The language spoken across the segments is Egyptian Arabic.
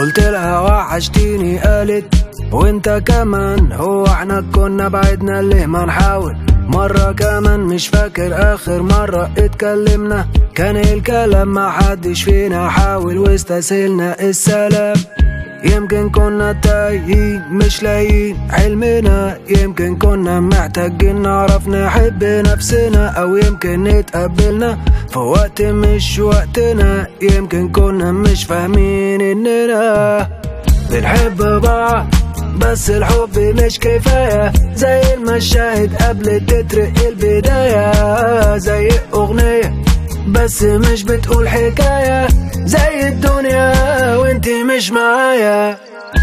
قلت لها وحشتيني قالت وانت كمان هو احنا كنا بعدنا ليه ما نحاول مرة كمان مش فاكر اخر مرة اتكلمنا كان الكلام ما حدش فينا حاول واستسهلنا السلام يمكن كنا تايهين مش لاقيين حلمنا يمكن كنا محتاجين نعرف نحب نفسنا او يمكن نتقبلنا في وقت مش وقتنا يمكن كنا مش فاهمين اننا بنحب بعض بس الحب مش كفاية زي المشاهد قبل تتر البداية زي أغنية بس مش بتقول حكاية زي الدنيا وانت مش معايا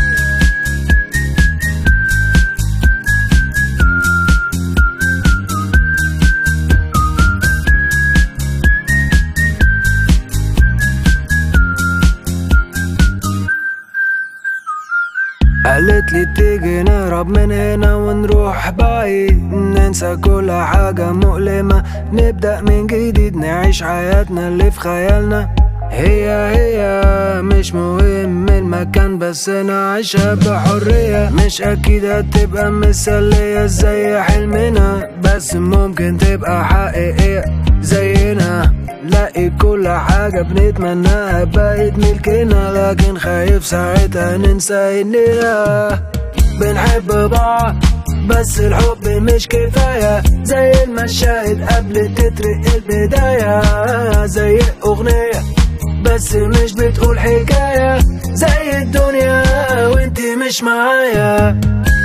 قالت لي تيجي نهرب من هنا ونروح بعيد ننسى كل حاجة مؤلمة نبدأ من جديد نعيش حياتنا اللي في خيالنا هي هي مش مهم المكان بس نعيشها بحرية مش أكيد هتبقى مثالية زي حلمنا بس ممكن تبقى حقيقية زينا لاقي كل حاجة بنتمناها بقت ملكنا لكن خايف ساعتها ننسى إننا بنحب بعض بس الحب مش كفاية زي المشاهد قبل تتر البداية زي أغنية بس مش بتقول حكاية زي الدنيا وانت مش معايا